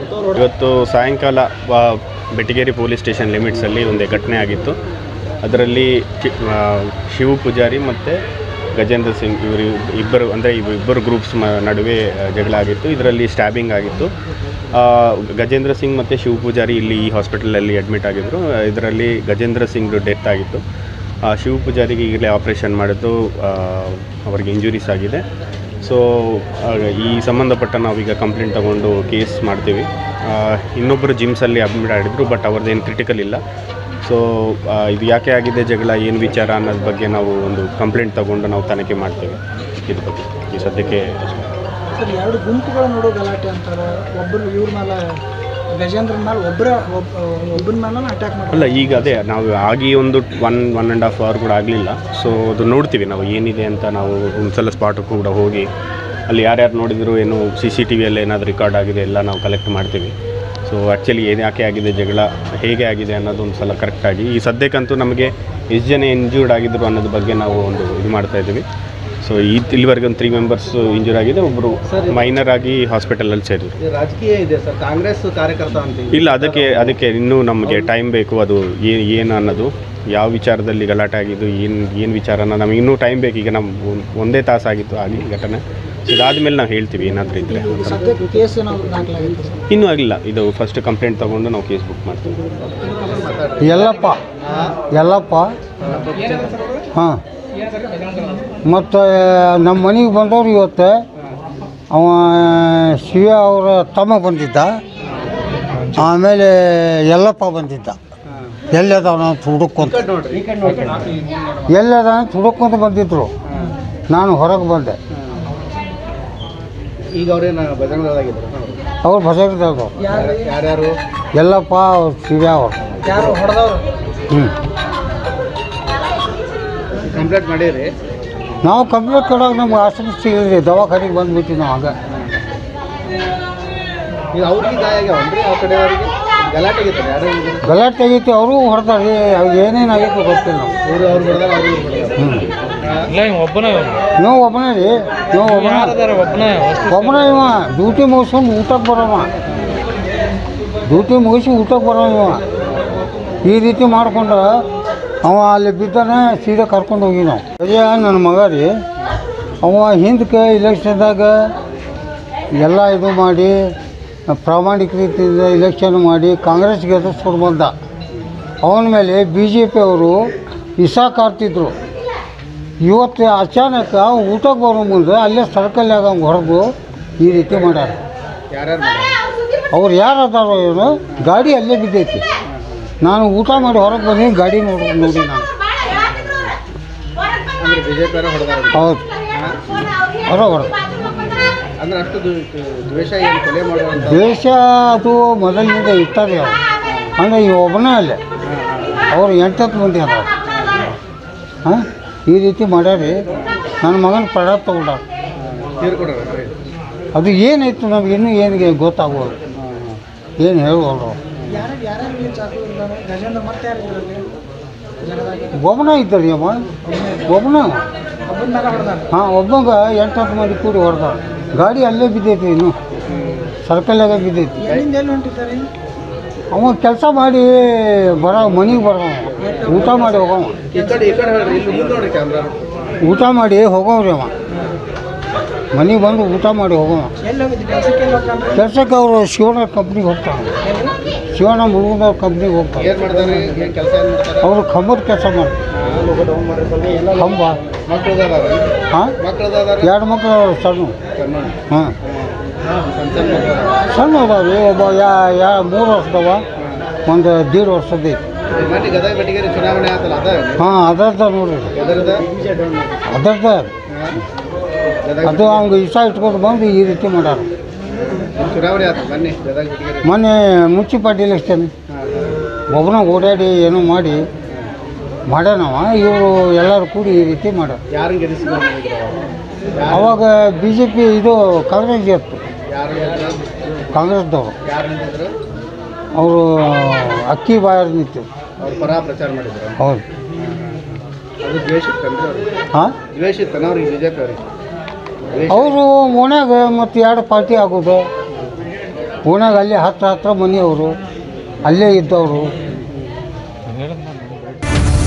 ಇವತ್ತು ಸಾಯಂಕಾಲ ವ- ಬೆಟಗೇರಿ ಪೊಲೀಸ್ ಸ್ಟೇಷನ್ ಲಿಮಿಟ್ಸಲ್ಲಿ ಒಂದು ಘಟನೆ ಆಗಿತ್ತು ಅದರಲ್ಲಿ ಚಿ- ಆ, ಶಿವು ಪೂಜಾರಿ ಮತ್ತು ಗಜೇಂದ್ರ ಸಿಂಗ್ ಇವರು ಇಬ್ಬರು ಅಂದರೆ ಇವು ಇಬ್ಬರು ಗ್ರೂಪ್ಸ್ ಮ ನಡುವೆ ಆ, ಜಗಳ ಆಗಿತ್ತು ಇದರಲ್ಲಿ ಸ್ಟ್ಯಾಬಿಂಗ್ ಆಗಿತ್ತು ಆ, ಗಜೇಂದ್ರ ಸಿಂಗ್ ಮತ್ತು ಶಿವ ಪೂಜಾರಿ ಇಲ್ಲಿ ಈ ಹಾಸ್ಪಿಟಲಲ್ಲಿ ಅಡ್ಮಿಟ್ ಆಗಿದ್ದರು ಇದರಲ್ಲಿ ಗಜೇಂದ್ರ ಸಿಂಗ್ ಡೆತ್ ಆಗಿತ್ತು ಆ, ಶಿವ ಪೂಜಾರಿಗೆ ಈಗಲೇ ಆಪ್ರೇಷನ್ ಮಾಡಿದ್ದು ಆ, ಅವರಿಗೆ ಇಂಜುರೀಸ್ ಆಗಿದೆ ಸೊ ಈ ಸಂಬಂಧಪಟ್ಟ ನಾವೀಗ ಕಂಪ್ಲೇಂಟ್ ತಗೊಂಡು ಕೇಸ್ ಮಾಡ್ತೀವಿ ಆ, ಇನ್ನೊಬ್ಬರು ಜಿಮ್ಸಲ್ಲಿ ಅಡ್ಮಿಟ್ ಆಗಿದ್ರು ಬಟ್ ಅವ್ರದ್ದೇನು ಕ್ರಿಟಿಕಲ್ ಇಲ್ಲ ಸೊ ಇದು ಯಾಕೆ ಆಗಿದೆ ಜಗಳ ಏನು ವಿಚಾರ ಅನ್ನೋದ್ರ ಬಗ್ಗೆ ನಾವು ಒಂದು ಕಂಪ್ಲೇಂಟ್ ತಗೊಂಡು ನಾವು ತನಿಖೆ ಮಾಡ್ತೇವೆ ಇದ್ರ ಬಗ್ಗೆ ಈ ಸದ್ಯಕ್ಕೆ ಅಷ್ಟೇ. ಸರ್ ಎರಡು ಗುಂಪುಗಳ ನೋಡೋ ಗಲಾಟೆ ಅಂತಾರೆ ಒಬ್ಬರು ಇವ್ರ ಮೇಲೆ ಗಜೇಂದ್ರನ ಮೇಲೆ ಒಬ್ಬರ ಒಬ್ಬನ ಮೇಲೆ ಅಟ್ಯಾಕ್ ಮಾಡಿ ಅಲ್ಲ ಈಗ ಅದೇ ನಾವು ಆಗಿ ಒಂದು one one and half hour ಕೂಡ ಆಗಲಿಲ್ಲ ಸೊ ಅದು ನೋಡ್ತೀವಿ ನಾವು ಏನಿದೆ ಅಂತ ನಾವು ಒಂದ್ಸಲ ಸ್ಪಾಟ್ ಕೂಡ ಹೋಗಿ ಅಲ್ಲಿ ಯಾರ್ಯಾರು ನೋಡಿದ್ರು ಏನು ಸಿ ಸಿ ಟಿ ವಿಯಲ್ಲಿ ಏನಾದರೂ ರೆಕಾರ್ಡ್ ಆಗಿದೆ ಎಲ್ಲ ನಾವು ಕಲೆಕ್ಟ್ ಮಾಡ್ತೀವಿ ಸೊ ಆ್ಯಕ್ಚುಲಿ ಏನು ಯಾಕೆ ಆಗಿದೆ ಜಗಳ ಹೇಗೆ ಆಗಿದೆ ಅನ್ನೋದು ಒಂದು ಸಲ ಕರೆಕ್ಟಾಗಿ ಈ ಸದ್ಯಕ್ಕಂತೂ ನಮಗೆ ಎಷ್ಟು ಜನ ಇಂಜೂರ್ಡ್ ಆಗಿದ್ರು ಅನ್ನೋದ್ರ ಬಗ್ಗೆ ನಾವು ಒಂದು ಇದು ಮಾಡ್ತಾ ಇದ್ದೀವಿ ಸೊ ಈ ಇಲ್ಲಿವರೆಗೆ ಒಂದು ತ್ರೀ ಮೆಂಬರ್ಸ್ ಇಂಜೂರ್ ಆಗಿದೆ ಒಬ್ಬರು ಮೈನರ್ ಆಗಿ ಹಾಸ್ಪಿಟಲಲ್ಲಿ ಸೇರಿದ್ರು ಇದು ರಾಜಕೀಯ ಇದೆ ಸರ್ ಕಾಂಗ್ರೆಸ್ ಕಾರ್ಯಕರ್ತ ಅಂತ ಇದೆ. ಇಲ್ಲ ಅದಕ್ಕೆ ಅದಕ್ಕೆ ಇನ್ನೂ ನಮಗೆ ಟೈಮ್ ಬೇಕು ಅದು ಏನು ಏನು ಅನ್ನೋದು ಯಾವ ವಿಚಾರದಲ್ಲಿ ಗಲಾಟೆ ಆಗಿದ್ದು ಏನು ಏನು ವಿಚಾರ ಅನ್ನೋದು ನಮಗೆ ಇನ್ನೂ ಟೈಮ್ ಬೇಕು ಈಗ ನಮ್ಮ ಒಂದ್- ಒಂದೇ ತಾಸು ಆಗಿತ್ತು ಆಗಿ ಘಟನೆ ಇದಾದಮೇಲೆ ನಾವು ಹೇಳ್ತೀವಿ ಏನಾದರೂ ಇದ್ದರೆ ಸದ್ಯಕ್ಕೆ ಕೇಸ್ ಏನಾದ್ರು ದಾಖಲಾಗಿತ್ತು ಸರ್ ಇನ್ನೂ ಆಗಿಲ್ಲ ಇದು ಫಸ್ಟ್ ಕಂಪ್ಲೇಂಟ್ ತೊಗೊಂಡು ನಾವು ಕೇಸ್ ಬುಕ್ ಮಾಡ್ತೀವಿ ಎಲ್ಲಪ್ಪ ಎಲ್ಲಪ್ಪ ಹಾಂ ಮತ್ತು ನಮ್ಮ ಮನೆಗೆ ಬಂದವ್ರು ಇವತ್ತು ಅವ ಶಿವ ಅವರ ತಮ್ಮ ಬಂದಿದ್ದ ಆಮೇಲೆ ಯಲ್ಲಪ್ಪ ಬಂದಿದ್ದ ಎಲ್ಲದ ನಾವು ಹುಡುಕೊಂತ ನೋಡ್ರಿ ಎಲ್ಲದ ಹುಡುಕೊಂತ ಬಂದಿದ್ರು ನಾನು ಹೊರಗೆ ಬಂದೆ ಈಗ ಅವ್ರೇನು ಬಜರಂಗದಾಗಿದ್ರು ಅವ್ರು ಭಜಗದವ್ರು ಯಾರು ಯಾರ್ಯಾರು ಎಲ್ಲಪ್ಪ ಅವ್ರು ಶಿವ ಅವರು ಯಾರು ಹೊಡೆದವ್ರು ಹ್ಞೂ ಕಂಪ್ಲೇಂಟ್ ಮಾಡೀರಿ ನಾವು ಕಂಪ್ಲೇಂಟ್ ಕೊಡೋಕೆ ನಮ್ಗೆ ಆಸ್ಪತ್ರೆ ಸಿಗಲಿಲ್ಲ ದವಾಖಾನೆಗೆ ಬಂದ್ಬಿಟ್ಟಿವಿ ನಾವು ಹಂಗೆ ಈಗ ಅವ್ರಿಗೆ ಗಾಯ ಆಗ್ಯಾವನ್ರಿ ಆ ಕಡೆಯವರಿಗೆ ಗಲಾಟೆ ಆಗಿತ್ತು ಯಾರು ಗಲಾಟೆ ಆಗೈತಿ ಅವರು ಹೊಡೆದಾರೆ ಅವು ಏನೇನು ಆಗೈತೆ ಗೊತ್ತಿಲ್ಲ ನಾವು ಇವರು ಅವ್ರು ಬಿಡ್ದಾರ ಅವ್ರು ಇವ್ರು ಬಿಡ್ದಾರ ಹ್ಞೂ ನೀವು ಒಬ್ಬನೇ ರೀ ನೀವು ಒಬ್ಬನೇ ಒಬ್ಬನೇ ಇವ ಡ್ಯೂಟಿ ಮುಗಿಸ್ಕೊಂಡು ಊಟಕ್ಕೆ ಬರೋವ ಡ್ಯೂಟಿ ಮುಗಿಸಿ ಊಟಕ್ಕೆ ಬರೋವ ಇವ ಈ ರೀತಿ ಮಾಡ್ಕೊಂಡು ಅವ ಅಲ್ಲಿ ಬಿದ್ದಾನೆ ಸೀದಾ ಕರ್ಕೊಂಡು ಹೋಗಿ ನಾವು ಅಯ್ಯ ನನ್ನ ಮಗ ರೀ ಅವ ಹಿಂದಕ್ಕೆ ಇಲೆಕ್ಷನ್ದಾಗ ಎಲ್ಲ ಇದು ಮಾಡಿ ಪ್ರಾಮಾಣಿಕ ರೀತಿಯಿಂದ ಇಲೆಕ್ಷನ್ ಮಾಡಿ ಕಾಂಗ್ರೆಸ್ಗೆ ಎದುರಿಸ್ಕೊಂಡು ಬಂದ ಅವನ ಮೇಲೆ ಬಿ ಜೆ ಪಿಯವರು ಇಸಾ ಕಾರ್ತಿದ್ರು ಇವತ್ತು ಅಚಾನಕ ಊಟಕ್ಕೆ ಬರೋ ಮುಂದೆ ಅಲ್ಲೇ ಸರ್ಕಲ್ನಾಗ ಹಂಗೆ ಹೊರಗು ಈ ರೀತಿ ಮಾಡ್ಯಾರ ಯಾರ್ಯಾರು ಮಾಡ್ಯಾರ? ಅವ್ರು ಯಾರು ಅದಾರೋ ಏನು ಗಾಡಿ ಅಲ್ಲೇ ಬಿದ್ದೈತಿ ನಾನು ಊಟ ಮಾಡಿ ಹೊರಗೆ ಬಂದೀನಿ ಗಾಡಿ ನೋಡಿ ನೋಡಿ ನಾನು ಅಂದ್ರೆ ಬಿಜೆಪಿ ಅವರು ಹೊಡೆದಾರ ಹೌದು ಹೊರಗೆ ಹೊರಗೆ ಅಂದ್ರೆ ಅಷ್ಟು ದ್ವ- ದ್ವೇಷ ಏನು ಕೊಲೆ ಮಾಡುವಂತ ದೇಶ ಅದು ಮೊದಲಿನಿಂದ ಇರ್ತಾರೆ ಅವ್ರು ಅಂದರೆ ಈ ಒಬ್ಬನೇ ಅಲ್ಲೇ ಅವ್ರು ಎಂಟತ್ತು ಮಂದಿ ಅದಾರ ಹಾಂ ಈ ರೀತಿ ಮಾಡ್ಯಾರಿ ನನ್ನ ಮಗನ ಪ್ರಾಣ ತಗೊಂಡಾರ ತೀರ್ಕೊಡ್ರಿ ಅದು ಏನಾಯ್ತು ನಮ್ಗೆ ಇನ್ನೂ ಏನಿಗೆ ಗೊತ್ತಾಗೋದು ಏನು ಹೇಳ್ಬೋದು ಯಾರು ಯಾರ್ಯಾರು ಏನು ಚಾಕು ಇರ್ತಾರೆ ಗಜೇಂದ್ರ ಮತ್ತೆ ಯಾರು ಇದ್ರಲ್ಲಿ ಜಗದಾಗ ಒಬ್ಬನ ಇದ್ದಾರೆ ಅಮ್ಮ ಒಬ್ಬನ ಒಬ್ಬನ ಮೇಲೆ ಹೊಡೆದಾರ ಹಾಂ ಒಬ್ಬಂಗ ಎಂಟು ಹತ್ತು ಮಂದಿ ಕೂಡಿ ಹೊಡೆದ ಗಾಡಿ ಅಲ್ಲೇ ಬಿದ್ದೈತಿ ಇನ್ನು ಸರ್ಕಲ್ನಾಗ ಬಿದ್ದೈತಿ ಎಲ್ಲಿಂದ ಎಲ್ಲಿ ಹೊಂಟಿದ್ದಾರೆ ಅವ ಕೆಲಸ ಮಾಡಿ ಬರೋ ಮನೆಗೆ ಬರೋ ಊಟ ಮಾಡಿ ಹೋಗವ ಈ ಕಡೆ ಈ ಕಡೆ ಹೇಳ್ರಿ ಇಲ್ಲಿ ಮುಂದೆ ನೋಡ್ರಿ ಕ್ಯಾಮ್ರಾ ಊಟ ಮಾಡಿ ಹೋಗವ್ರಿ ಅವ ಮನೆಗೆ ಬಂದು ಊಟ ಮಾಡಿ ಹೋಗವ ಎಲ್ಲಿ ಹೋಗಿದ್ದು ಕೆಲಸಕ್ಕೆ ಎಲ್ಲಿ ಹೋಗ್ತಾನೆ ಕೆಲ್ಸಕ್ಕೆ ಅವರು ಶಿವಣ್ಣ ಕಂಪ್ನಿಗೆ ಹೋಗ್ತಾನೆ ಶಿವಣ್ಣ ಮುಳುಗದವ್ರ ಕಂಪ್ನಿಗೆ ಹೋಗ್ತಾರೆ ಏನ್ ಮಾಡ್ತಾರೆ ಏನ್ ಕೆಲಸ ಏನ್ ಮಾಡ್ತಾರೆ ಅವರು ಕಂಬದ ಕೆಲಸ ಮಾಡ್ತಾರೆ ಕಂಬ ಮಕ್ಕಳು ಅದಾರ ಹಾಂ ಮಕ್ಕಳು ಅದಾರ ಎರಡು ಮಕ್ಕಳು ಸಣ್ಣ ಹಾಂ ಸಣ್ಣ ಸಣ್ಣ ಮಕ್ಳು ಅದಾರ. ಸಣ್ಣ ಅದಾವೆ ಒಬ್ಬ ಯಾ ಯಾ ಮೂರು ವರ್ಷದವ ಒಂದು ದೀಡ್ ವರ್ಷದ ಐತಿ ಮತ್ತೆ ಗದಗ ಬೆಟಗೇರಿ ಚುನಾವಣೆ ಆತಲ್ಲ ಅದ ಹಾಂ ಅದರ್ದ ನೋಡ್ರಿ ಎದರದ ಅದರ್ದ ಗದಗ ಅದು ಅವ್ಗೆ ಇಷ್ಟ ಇಟ್ಕೊಂಡು ಬಂದು ಈ ರೀತಿ ಮಾಡ್ಯಾರ ಚುನಾವಣೆ ಆತ ಬನ್ನಿ ಗದಗ ಬೆಟಗೇರಿ ಮೊನ್ನೆ ಮುನ್ಸಿಪಾಲ್ಟಿ ಎಲೆಕ್ಷನ್ ಒಬ್ಬನ ಓಡಾಡಿ ಏನೋ ಮಾಡಿ ಮಾಡ್ಯಾನವ ಇವರು ಎಲ್ಲರೂ ಕೂಡಿ ಈ ರೀತಿ ಮಾಡ್ಯಾರ ಯಾರನ್ನ ಗೆಲ್ಲಿಸ್ಕೊಂಡು ಅವಾಗ ಬಿ ಜೆ ಪಿ ಇದು ಕಾಂಗ್ರೆಸ್ ಇತ್ತು ಯಾರು ಕಾಂಗ್ರೆಸ್ದವರು ಯಾರು ನಿಂತಿದ್ರು ಅವರು ಅಕ್ಕಿ ಬಾಯರ್ ನಿಂತು ಅವ್ರ ಪರ ಪ್ರಚಾರ ಮಾಡಿದ್ರು ಹೌದು ಅದು ದ್ವೇಷ ಇತ್ತಂದ್ರೆ ಅವ್ರಿಗೆ ಹಾಂ ದ್ವೇಷ ಇತ್ತನ ಅವ್ರಿಗೆ ಬಿಜೆಪಿ ಅವ್ರಿಗೆ ದ್ವೇಷ ಅವರು ಓಣ್ಯಾಗ ಮತ್ತು ಎರಡು ಪಾರ್ಟಿ ಆಗೋದು ಓಣ್ಯಾಗ ಅಲ್ಲೇ ಹತ್ರ ಹತ್ರ ಮನೆಯವರು ಅಲ್ಲೇ ಇದ್ದವರು